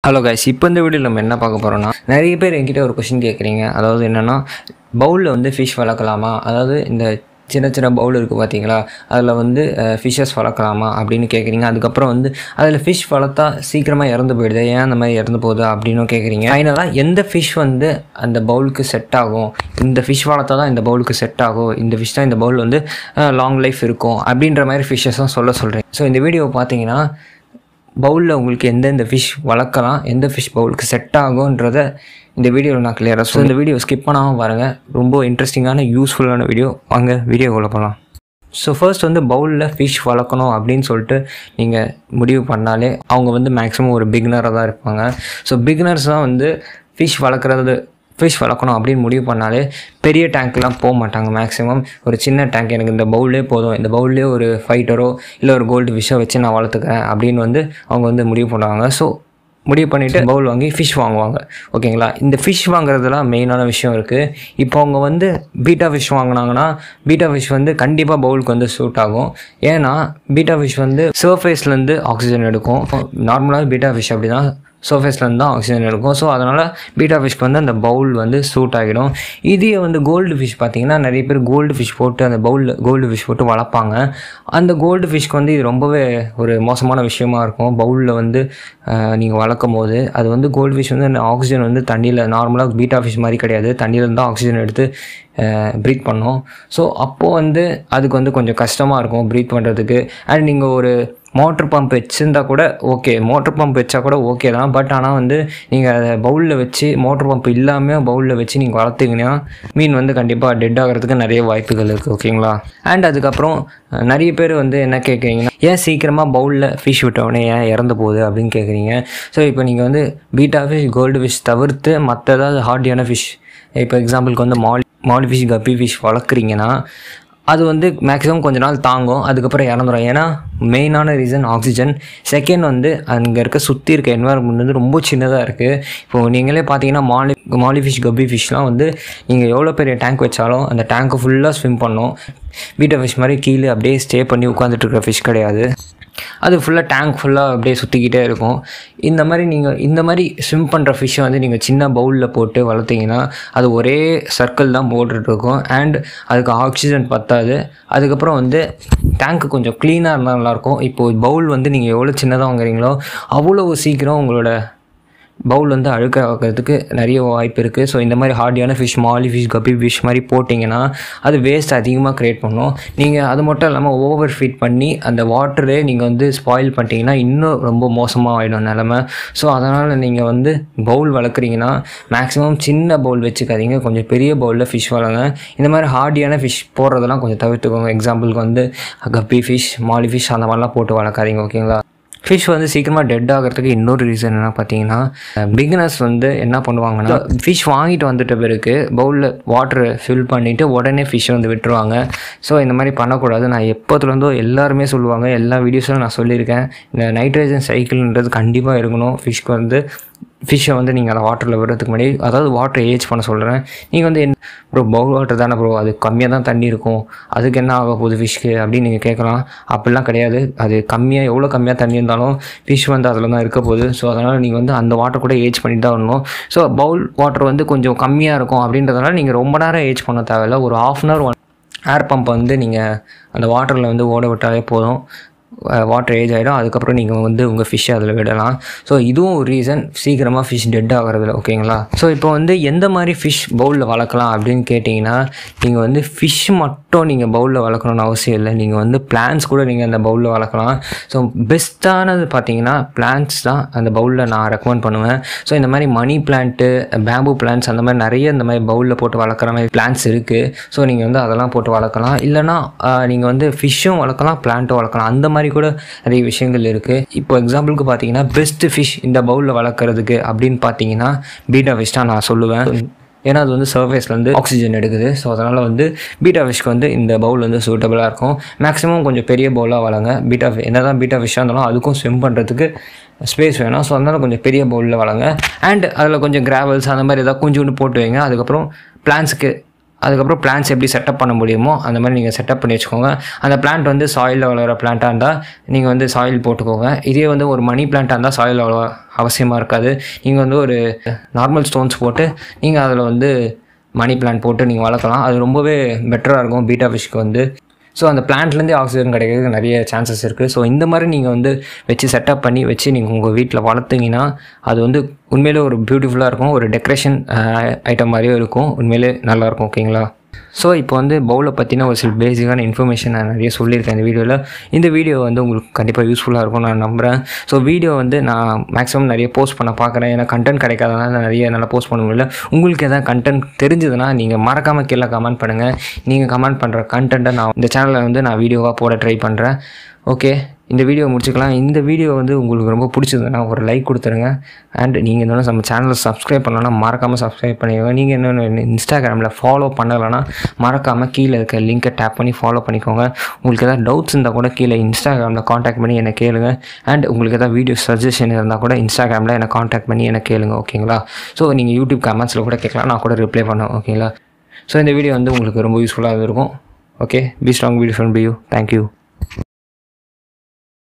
hello guys இப்போ இந்த வீடியோவில் நம்ம என்ன பார்க்க போகிறோம்னா நிறைய பேர் என்கிட்ட ஒரு கொஷின் கேட்குறீங்க அதாவது என்னென்னா பவுலில் வந்து ஃபிஷ் வளர்க்கலாமா அதாவது இந்த சின்ன சின்ன பவுல் இருக்குது பார்த்தீங்களா அதில் வந்து ஃபிஷ்ஷஸ் வளர்க்கலாமா அப்படின்னு கேட்குறீங்க அதுக்கப்புறம் வந்து அதில் ஃபிஷ் வளர்த்தா சீக்கிரமாக இறந்து போயிடுது ஏன் அந்த மாதிரி இறந்து போகுது அப்படின்னும் கேட்குறீங்க ஃபைனலாக எந்த ஃபிஷ் வந்து அந்த பவுலுக்கு செட் ஆகும் இந்த ஃபிஷ் வளர்த்தா தான் இந்த பவுலுக்கு செட் ஆகும் இந்த ஃபிஷ் தான் இந்த பவுல் வந்து லாங் லைஃப் இருக்கும் அப்படின்ற மாதிரி ஃபிஷ்ஷஸும் சொல்ல சொல்கிறேன் ஸோ இந்த வீடியோ பார்த்தீங்கன்னா பவுலில் உங்களுக்கு எந்தெந்த ஃபிஷ் வளர்க்கலாம் எந்த ஃபிஷ் பவுலுக்கு செட் ஆகுன்றத இந்த வீடியோவில் நான் கிளியராக ஸோ இந்த வீடியோ ஸ்கிப் பண்ணாமல் பாருங்கள் ரொம்ப இன்ட்ரெஸ்டிங்கான யூஸ்ஃபுல்லான வீடியோ வாங்க வீடியோக்குள்ளே போகலாம் ஸோ ஃபர்ஸ்ட் வந்து பவுலில் ஃபிஷ் வளர்க்கணும் அப்படின்னு சொல்லிட்டு நீங்கள் முடிவு பண்ணாலே அவங்க வந்து மேக்ஸிமம் ஒரு பிகினராக தான் இருப்பாங்க ஸோ பிகினர்ஸ் தான் வந்து ஃபிஷ் வளர்க்குறது ஃபிஷ் வளர்க்கணும் அப்படின்னு முடிவு பண்ணாலே பெரிய டேங்க்லாம் போக மாட்டாங்க மேக்ஸிமம் ஒரு சின்ன டேங்க் எனக்கு இந்த பவுல்லே போதும் இந்த பவுல்லே ஒரு ஃபைட்டரோ இல்லை ஒரு கோல்டு ஃபிஷ்ஷை வச்சு நான் வளர்த்துக்கிறேன் அப்படின்னு வந்து அவங்க வந்து முடிவு பண்ணுவாங்க ஸோ முடிவு பண்ணிவிட்டு பவுல் வாங்கி ஃபிஷ் வாங்குவாங்க ஓகேங்களா இந்த ஃபிஷ் வாங்குறதுலாம் மெயினான விஷயம் இருக்குது இப்போ அவங்க வந்து பீட்டா ஃபிஷ் வாங்கினாங்கன்னா பீட்டா ஃபிஷ் வந்து கண்டிப்பாக பவுலுக்கு வந்து சூட் ஆகும் ஏன்னா பீட்டா ஃபிஷ் வந்து சர்ஃபேஸ்லேருந்து ஆக்சிஜன் எடுக்கும் நார்மலாக பீட்டா ஃபிஷ் அப்படி தான் சர்ஃபேஸ்லேருந்து தான் ஆக்சிஜன் எடுக்கும் ஸோ அதனால் பீட்டா ஃபிஷ்க்கு வந்து அந்த பவுல் வந்து சூட் ஆகிடும் இதே வந்து கோல்டு ஃபிஷ் பார்த்தீங்கன்னா நிறைய பேர் கோல்டு ஃபிஷ் போட்டு அந்த பவுலில் கோல்டு ஃபிஷ் போட்டு வளர்ப்பாங்க அந்த கோல்டு ஃபிஷ்க்கு வந்து இது ரொம்பவே ஒரு மோசமான விஷயமா இருக்கும் பவுலில் வந்து நீங்கள் வளர்க்கும் போது அது வந்து கோல்டு ஃபிஷ் வந்து ஆக்சிஜன் வந்து தண்ணியில் நார்மலாக பீட்டா ஃபிஷ் மாதிரி கிடையாது தண்ணியில் தான் ஆக்சிஜன் எடுத்து ப்ரீத் பண்ணோம் ஸோ அப்போது வந்து அதுக்கு வந்து கொஞ்சம் கஷ்டமாக இருக்கும் ப்ரீத் பண்ணுறதுக்கு அண்ட் நீங்கள் ஒரு மோட்ரு பம்ப் வச்சுருந்தா கூட ஓகே மோட்ரு பம்ப் வச்சா கூட ஓகே தான் பட் ஆனால் வந்து நீங்கள் அதை பவுலில் வச்சு மோட்ரு பம்ப் இல்லாமல் பவுலில் வச்சு நீங்கள் வளர்த்தீங்கன்னா மீன் வந்து கண்டிப்பாக டெட் ஆகிறதுக்கு நிறைய வாய்ப்புகள் இருக்குது ஓகேங்களா அண்ட் அதுக்கப்புறம் நிறைய பேர் வந்து என்ன கேட்குறீங்கன்னா ஏன் சீக்கிரமாக பவுலில் ஃபிஷ் விட்டவுடனே ஏன் இறந்து போகுது அப்படின்னு கேட்குறீங்க ஸோ இப்போ நீங்கள் வந்து பீட்டா ஃபிஷ் கோல்டு ஃபிஷ் தவிர்த்து மற்ற ஏதாவது ஹார்டியான ஃபிஷ் இப்போ எக்ஸாம்பிளுக்கு வந்து மாலி மாலி ஃபிஷ் கப்பி ஃபிஷ் வளர்க்குறீங்கன்னா அது வந்து மேக்ஸிமம் கொஞ்ச நாள் தாங்கும் அதுக்கப்புறம் இறந்துடும் ஏன்னா மெயினான ரீசன் ஆக்சிஜன் செகண்ட் வந்து அங்கே இருக்க சுற்றி இருக்க என்வாரன்மெண்ட் வந்து ரொம்ப சின்னதாக இருக்குது இப்போது நீங்களே பார்த்தீங்கன்னா மாலி மாலி ஃபிஷ் கப்பி ஃபிஷ்லாம் வந்து நீங்கள் எவ்வளோ பெரிய டேங்க் வச்சாலும் அந்த டேங்க்கை ஃபுல்லாக ஸ்விம் பண்ணும் பீட்டா ஃபிஷ் மாதிரி கீழே அப்படியே ஸ்டே பண்ணி உட்காந்துட்டு இருக்கிற ஃபிஷ் கிடையாது அது ஃபுல்லாக டேங்க் ஃபுல்லாக அப்படியே சுற்றிக்கிட்டே இருக்கும் இந்த மாதிரி நீங்கள் இந்த மாதிரி ஸ்விம் பண்ணுற ஃபிஷ்ஷை வந்து நீங்கள் சின்ன பவுலில் போட்டு வளர்த்தீங்கன்னா அது ஒரே சர்க்கிள் தான் போட்டுட்ருக்கும் அண்ட் அதுக்கு ஆக்சிஜன் பத்தாது அதுக்கப்புறம் வந்து டேங்க்கு கொஞ்சம் க்ளீனாக இருந்தால் நல்லாயிருக்கும் இப்போது பவுல் வந்து நீங்கள் எவ்வளோ சின்னதாக வாங்குறீங்களோ அவ்வளோ சீக்கிரம் உங்களோட பவுல் வந்து அழுக்க வைக்கிறதுக்கு நிறைய வாய்ப்பு இருக்குது ஸோ இந்த மாதிரி ஹார்டியான fish molly fish guppy fish மாதிரி போட்டிங்கன்னா அது வேஸ்ட் அதிகமாக க்ரியேட் பண்ணும் நீங்கள் அது மட்டும் இல்லாமல் ஓவர் ஃபீட் பண்ணி அந்த வாட்டரே நீங்கள் வந்து ஸ்பாயில் பண்ணிட்டீங்கன்னா இன்னும் ரொம்ப மோசமாக ஆகிடும் நிலமை ஸோ அதனால் நீங்கள் வந்து பவுல் வளர்க்குறீங்கன்னா மேக்ஸிமம் சின்ன பவுல் வச்சுக்காதீங்க கொஞ்சம் பெரிய பவுலில் ஃபிஷ் வளங்க இந்த மாதிரி ஹார்டியான ஃபிஷ் போடுறதெல்லாம் கொஞ்சம் தவிர்த்துக்கோங்க எக்ஸாம்பிளுக்கு வந்து கப்பி ஃபிஷ் மாலி ஃபிஷ் அந்த மாதிரிலாம் போட்டு வளர்க்காதீங்க ஓகேங்களா ஃபிஷ் வந்து சீக்கிரமாக டெட் ஆகிறதுக்கு இன்னொரு ரீசன் என்ன பார்த்தீங்கன்னா பிகினர்ஸ் வந்து என்ன பண்ணுவாங்கன்னா ஃபிஷ் வாங்கிட்டு வந்துட்ட பிறகு பவுலில் வாட்டரை ஃபில் பண்ணிவிட்டு உடனே ஃபிஷ் வந்து விட்டுருவாங்க ஸோ இந்த மாதிரி பண்ணக்கூடாது நான் எப்போத்துலேருந்தோ எல்லாருமே சொல்லுவாங்க எல்லா வீடியோஸிலும் நான் சொல்லியிருக்கேன் இந்த நைட்ரஜன் சைக்கிள்ன்றது கண்டிப்பாக இருக்கணும் ஃபிஷ்க்கு வந்து ஃபிஷ்ஷை வந்து நீங்கள் அதை வாட்டரில் விடுறதுக்கு முன்னாடி அதாவது வாட்டர் ஏஜ் பண்ண சொல்கிறேன் நீங்கள் வந்து என்ன ப்ரோ பவுல் வாட்டர் தானே ப்ரோ அது கம்மியாக தான் தண்ணி இருக்கும் அதுக்கு என்ன ஆக போகுது ஃபிஷ்க்கு அப்படின்னு நீங்கள் கேட்கலாம் அப்படிலாம் கிடையாது அது கம்மியாக எவ்வளோ கம்மியாக தண்ணி இருந்தாலும் ஃபிஷ் வந்து அதில் தான் இருக்க போகுது ஸோ அதனால் நீங்கள் வந்து அந்த வாட்டர் கூட ஏஜ் பண்ணிட்டு தான் வரணும் ஸோ பவுல் வாட்டர் வந்து கொஞ்சம் கம்மியாக இருக்கும் அப்படின்றதுனால நீங்கள் ரொம்ப நேரம் ஏஜ் பண்ண தேவையில்ல ஒரு half an hour one air pump வந்து நீங்கள் அந்த வாட்டரில் வந்து ஓட விட்டாலே போதும் வாட்டர் ஏஜ் ஆகிடும் அதுக்கப்புறம் நீங்கள் வந்து உங்கள் ஃபிஷ்ஷை அதில் விடலாம் ஸோ இதுவும் ஒரு ரீசன் சீக்கிரமாக ஃபிஷ் டெட் ஆகிறதுல ஓகேங்களா ஸோ இப்போ வந்து எந்த மாதிரி ஃபிஷ் பவுலில் வளர்க்கலாம் அப்படின்னு கேட்டிங்கன்னா நீங்கள் வந்து ஃபிஷ் மட்டும் நீங்கள் பவுலில் வளர்க்கணும்னு அவசியம் இல்லை நீங்கள் வந்து பிளான்ஸ் கூட நீங்கள் அந்த பவுலில் வளர்க்கலாம் ஸோ பெஸ்ட்டானது பார்த்தீங்கன்னா பிளான்ஸ் தான் அந்த பவுலில் நான் ரெக்கமெண்ட் பண்ணுவேன் ஸோ இந்த மாதிரி மணி பிளான்ட்டு பேம்பு பிளான்ஸ் அந்த மாதிரி நிறைய இந்த மாதிரி பவுலில் போட்டு வளர்க்குற மாதிரி பிளான்ஸ் இருக்குது ஸோ நீங்கள் வந்து அதெல்லாம் போட்டு வளர்க்கலாம் இல்லைனா நீங்கள் வந்து ஃபிஷ்ஷும் வளர்க்கலாம் பிளான்ட்டும் வளர்க்கலாம் அந்த மாதிரி கூட நிறைய விஷயங்கள் இருக்குது இப்போ எக்ஸாம்பிளுக்கு பார்த்தீங்கன்னா பெஸ்ட்டு ஃபிஷ் இந்த பவுலில் வளர்க்குறதுக்கு அப்படின்னு பார்த்தீங்கன்னா பீட்டா ஃபிஷ் தான் நான் சொல்லுவேன் ஏன்னா அது வந்து சர்ஃபேஸ்லேருந்து ஆக்சிஜன் எடுக்குது ஸோ அதனால் வந்து பீட்டா ஃபிஷ்க்கு வந்து இந்த பவுல் வந்து சூட்டபுளாக இருக்கும் மேக்ஸிமம் கொஞ்சம் பெரிய பவுலாக வளங்க பீட்டா என்ன தான் பீட்டா ஃபிஷ்ஷாக இருந்தாலும் அதுக்கும் ஸ்விம் பண்ணுறதுக்கு ஸ்பேஸ் வேணும் ஸோ அதனால் கொஞ்சம் பெரிய பவுலில் வளங்க அண்ட் அதில் கொஞ்சம் கிராவல்ஸ் அந்த மாதிரி ஏதாவது கொஞ்சோண்டு போட்டு வைங்க அதுக்கப்புறம் பிளான்ஸுக்கு அதுக்கப்புறம் பிளான்ஸ் எப்படி செட்டப் பண்ண முடியுமோ அந்த மாதிரி நீங்கள் செட்டப் பண்ணி வச்சுக்கோங்க அந்த பிளான்ட் வந்து சாயிலில் வளர பிளான்ட்டாக இருந்தால் நீங்கள் வந்து சாயில் போட்டுக்கோங்க இதே வந்து ஒரு மணி பிளான்ட்டாக இருந்தால் சாயில் அவ்வளோ அவசியமாக இருக்காது நீங்கள் வந்து ஒரு நார்மல் ஸ்டோன்ஸ் போட்டு நீங்கள் அதில் வந்து மணி பிளான்ட் போட்டு நீங்கள் வளர்க்கலாம் அது ரொம்பவே பெட்டராக இருக்கும் பீட்டா ஃபிஷ்க்கு வந்து ஸோ அந்த பிளான்ட்லேருந்தே ஆக்சிஜன் கிடைக்கிறதுக்கு நிறைய சான்சஸ் இருக்குது ஸோ இந்த மாதிரி நீங்கள் வந்து வச்சு செட்டப் பண்ணி வச்சு நீங்கள் உங்கள் வீட்டில் வளர்த்தீங்கன்னா அது வந்து உண்மையிலே ஒரு பியூட்டிஃபுல்லாக இருக்கும் ஒரு டெக்கரேஷன் ஐட்டம் மாதிரியும் இருக்கும் உண்மையிலே நல்லாயிருக்கும் ஓகேங்களா ஸோ இப்போ வந்து பவுலை பற்றின ஒரு சில பேசிக்கான இன்ஃபர்மேஷன் நான் நிறைய சொல்லியிருக்கேன் இந்த வீடியோவில் இந்த வீடியோ வந்து உங்களுக்கு கண்டிப்பாக யூஸ்ஃபுல்லாக இருக்கும் நான் நம்புகிறேன் ஸோ வீடியோ வந்து நான் மேக்ஸிமம் நிறைய போஸ்ட் பண்ண பார்க்குறேன் ஏன்னா கண்டென்ட் கிடைக்காதனால நான் நிறைய நல்லா போஸ்ட் பண்ண முடியல உங்களுக்கு எதாவது கண்டென்ட் தெரிஞ்சதுன்னா நீங்கள் மறக்காமல் கீழே கமெண்ட் பண்ணுங்கள் நீங்கள் கமெண்ட் பண்ணுற கண்டென்ட்டை நான் இந்த சேனலில் வந்து நான் வீடியோவாக போட ட்ரை பண்ணுறேன் ஓகே இந்த வீடியோ முடிச்சுக்கலாம் இந்த வீடியோ வந்து உங்களுக்கு ரொம்ப பிடிச்சதுன்னா ஒரு லைக் கொடுத்துருங்க அண்ட் நீங்கள் இன்னொன்று நம்ம சேனலை சப்ஸ்கிரைப் பண்ணலன்னா மறக்காமல் சப்ஸ்கிரைப் பண்ணிக்கோங்க நீங்கள் இன்னொன்று இன்ஸ்டாகிராமில் ஃபாலோ பண்ணலைன்னா மறக்காமல் கீழே இருக்க லிங்கை டேப் பண்ணி ஃபாலோ பண்ணிக்கோங்க உங்களுக்கு எதாவது டவுட்ஸ் இருந்தால் கூட கீழே இன்ஸ்டாகிராமில் காண்டாக்ட் பண்ணி என்னை கேளுங்க அண்ட் உங்களுக்கு எதாவது வீடியோ சஜஷன் இருந்தால் கூட இன்ஸ்டாகிராமில் என்னை காண்டாக்ட் பண்ணி என்னை கேளுங்க ஓகேங்களா ஸோ நீங்கள் யூடியூப் கமெண்ட்ஸில் கூட கேட்கலாம் நான் கூட ரிப்ளை பண்ணேன் ஓகேங்களா ஸோ இந்த வீடியோ வந்து உங்களுக்கு ரொம்ப யூஸ்ஃபுல்லாக இருக்கும் okay be strong video friend be you thank you